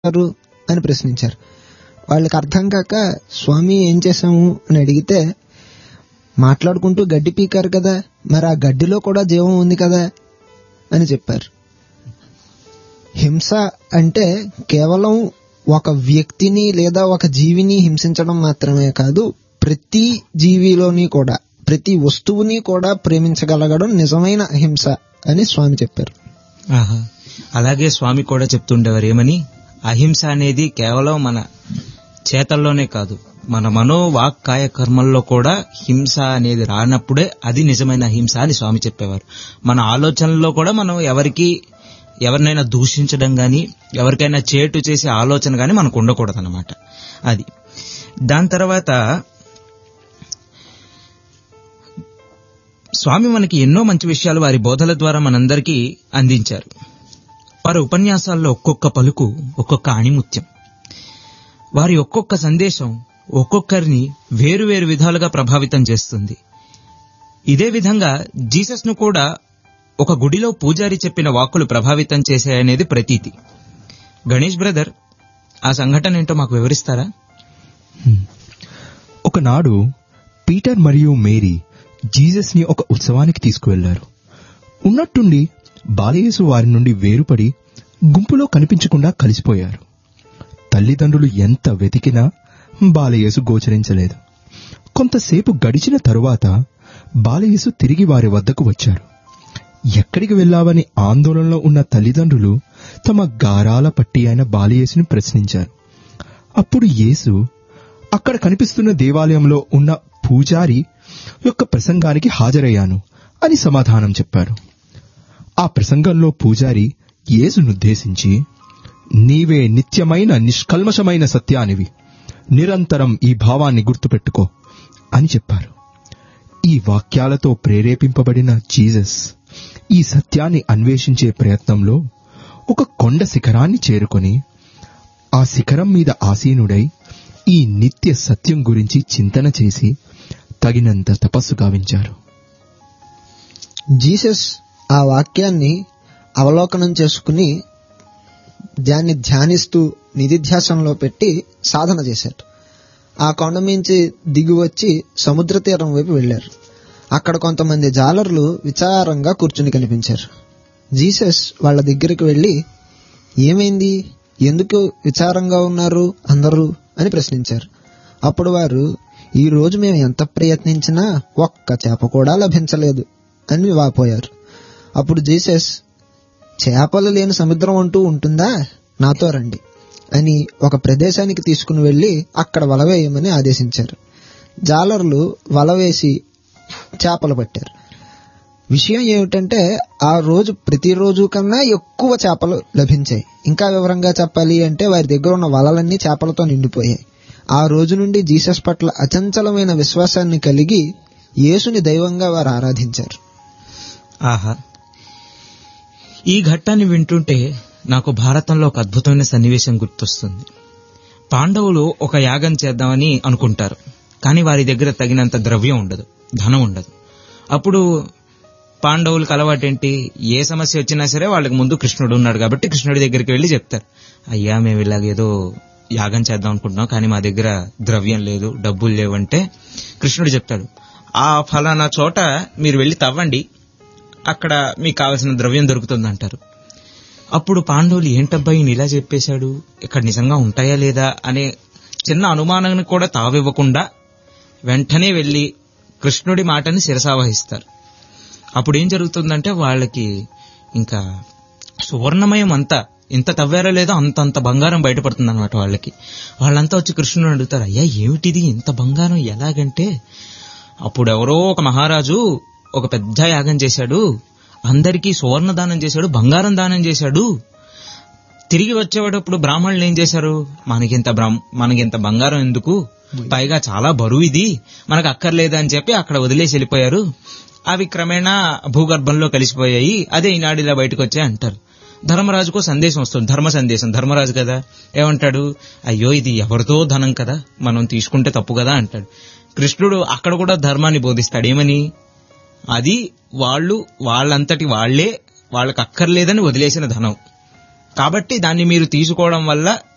చేశారు అని ప్రశ్నించారు వాళ్ళకి అర్థం కాక స్వామి ఏం చేశాము అని అడిగితే మాట్లాడుకుంటూ గడ్డి పీకారు కదా మరి ఆ గడ్డిలో కూడా జీవం ఉంది కదా అని చెప్పారు హింస అంటే కేవలం ఒక వ్యక్తిని లేదా ఒక జీవిని హింసించడం మాత్రమే కాదు ప్రతి జీవిలోని కూడా ప్రతి వస్తువుని కూడా ప్రేమించగలగడం నిజమైన అహింస అని స్వామి చెప్పారు ఆహా అలాగే స్వామి కూడా చెప్తుండేవారు ఏమని అహింస అనేది కేవలం మన చేతల్లోనే కాదు మన మనో వాక్ కాయ కర్మల్లో కూడా హింస అనేది రానప్పుడే అది నిజమైన అహింస అని స్వామి చెప్పేవారు మన ఆలోచనలో కూడా మనం ఎవరికి ఎవరినైనా దూషించడం గాని ఎవరికైనా చేటు చేసే ఆలోచన గాని మనకు ఉండకూడదు అనమాట అది దాని తర్వాత స్వామి మనకి ఎన్నో మంచి విషయాలు వారి బోధల ద్వారా మనందరికీ అందించారు వారి ఉపన్యాసాల్లో ఒక్కొక్క పలుకు ఒక్కొక్క అణిముత్యం వారి ఒక్కొక్క సందేశం ఒక్కొక్కరిని వేరువేరు విధాలుగా ప్రభావితం చేస్తుంది ఇదే విధంగా జీసస్ ను కూడా ఒక గుడిలో పూజారి చెప్పిన వాక్కులు ప్రభావితం చేశాయనేది ప్రతీతి గణేష్ బ్రదర్ ఆ సంఘటన ఏంటో మాకు వివరిస్తారా ఒకనాడు పీటర్ మరియు మేరీ జీసస్ ని ఒక ఉత్సవానికి తీసుకువెళ్లారు ఉన్నట్టుండి బాలయేసు వారి నుండి వేరుపడి గుంపులో కనిపించకుండా కలిసిపోయారు తల్లిదండ్రులు ఎంత వెతికినా బాలయేసు గోచరించలేదు కొంతసేపు గడిచిన తరువాత బాలయేసు తిరిగి వారి వద్దకు వచ్చారు ఎక్కడికి వెళ్ళావని ఆందోళనలో ఉన్న తల్లిదండ్రులు తమ గారాల పట్టి అయిన బాలయేసుని ప్రశ్నించారు అప్పుడు యేసు అక్కడ కనిపిస్తున్న దేవాలయంలో ఉన్న పూజారి యొక్క ప్రసంగానికి హాజరయ్యాను అని సమాధానం చెప్పారు ఆ ప్రసంగంలో పూజారి యేసునుద్దేశించి నీవే నిత్యమైన నిష్కల్మషమైన సత్యానివి నిరంతరం ఈ భావాన్ని గుర్తుపెట్టుకో అని చెప్పారు ఈ వాక్యాలతో ప్రేరేపింపబడిన జీసస్ ఈ సత్యాన్ని అన్వేషించే ప్రయత్నంలో ఒక కొండ శిఖరాన్ని చేరుకొని ఆ శిఖరం మీద ఆసీనుడై ఈ నిత్య సత్యం గురించి చింతన చేసి తగినంత తపస్సు గావించారు జీసస్ ఆ వాక్యాన్ని అవలోకనం చేసుకుని దాన్ని ధ్యానిస్తూ నిధిధ్యాసంలో పెట్టి సాధన చేశారు ఆ కొండ మించి దిగి వచ్చి సముద్ర తీరం వైపు వెళ్లారు అక్కడ కొంతమంది జాలర్లు విచారంగా కూర్చుని కనిపించారు జీసస్ వాళ్ళ దగ్గరికి వెళ్లి ఏమైంది ఎందుకు విచారంగా ఉన్నారు అందరూ అని ప్రశ్నించారు అప్పుడు వారు ఈ రోజు మేము ఎంత ప్రయత్నించినా ఒక్క చేప కూడా లభించలేదు అని వాపోయారు అప్పుడు జీసస్ చేపలు లేని సముద్రం అంటూ ఉంటుందా నాతో రండి అని ఒక ప్రదేశానికి తీసుకుని వెళ్లి అక్కడ వల వేయమని ఆదేశించారు జాలర్లు వల వేసి చేపలు పట్టారు విషయం ఏమిటంటే ఆ రోజు ప్రతిరోజు కన్నా ఎక్కువ చేపలు లభించాయి ఇంకా వివరంగా చెప్పాలి అంటే వారి దగ్గర ఉన్న వలలన్నీ చేపలతో నిండిపోయాయి ఆ రోజు నుండి జీసస్ పట్ల అచంచలమైన విశ్వాసాన్ని కలిగి యేసుని దైవంగా వారు ఆరాధించారు ఆహా ఈ ఘట్టాన్ని వింటుంటే నాకు భారతంలో ఒక అద్భుతమైన సన్నివేశం గుర్తొస్తుంది పాండవులు ఒక యాగం చేద్దామని అనుకుంటారు కానీ వారి దగ్గర తగినంత ద్రవ్యం ఉండదు ధనం ఉండదు అప్పుడు పాండవులకు అలవాటేంటి ఏ సమస్య వచ్చినా సరే వాళ్ళకి ముందు కృష్ణుడు ఉన్నాడు కాబట్టి కృష్ణుడి దగ్గరికి వెళ్ళి చెప్తారు అయ్యా మేము ఇలాగేదో యాగం చేద్దాం అనుకుంటున్నాం కానీ మా దగ్గర ద్రవ్యం లేదు డబ్బులు లేవంటే కృష్ణుడు చెప్తాడు ఆ ఫలానా చోట మీరు వెళ్ళి తవ్వండి అక్కడ మీకు కావలసిన ద్రవ్యం దొరుకుతుంది అంటారు అప్పుడు పాండవులు ఏంటబ్బా ఈయన ఇలా చెప్పేశాడు ఇక్కడ నిజంగా ఉంటాయా లేదా అనే చిన్న అనుమానాన్ని కూడా తావివ్వకుండా వెంటనే వెళ్లి కృష్ణుడి మాటని శిరసావహిస్తారు అప్పుడు ఏం జరుగుతుందంటే వాళ్ళకి ఇంకా సువర్ణమయం అంతా ఎంత తవ్వారో లేదో అంత అంత బంగారం బయటపడుతుంది అనమాట వాళ్ళకి వాళ్ళంతా వచ్చి కృష్ణుని అడుగుతారు అయ్యా ఏమిటిది ఇంత బంగారం ఎలాగంటే అప్పుడు ఎవరో ఒక మహారాజు ఒక పెద్ద యాగం చేశాడు అందరికీ సువర్ణ దానం చేశాడు బంగారం దానం చేశాడు తిరిగి వచ్చేటప్పుడు బ్రాహ్మణులు ఏం చేశారు మనకింత బ్రాహ్మ మనకింత బంగారం ఎందుకు పైగా చాలా బరువు ఇది మనకు అక్కర్లేదు అని చెప్పి అక్కడ వదిలేసి వెళ్ళిపోయారు అవి క్రమేణా భూగర్భంలో కలిసిపోయాయి అదే ఈనాడు ఇలా బయటకు వచ్చాయి అంటారు ధర్మరాజుకో సందేశం వస్తుంది ధర్మ సందేశం ధర్మరాజు కదా ఏమంటాడు అయ్యో ఇది ఎవరితో ధనం కదా మనం తీసుకుంటే తప్పు కదా అంటాడు కృష్ణుడు అక్కడ కూడా ధర్మాన్ని బోధిస్తాడు ఏమని అది వాళ్ళు వాళ్ళంతటి వాళ్లే వాళ్ళకి అక్కర్లేదని వదిలేసిన ధనం కాబట్టి దాన్ని మీరు తీసుకోవడం వల్ల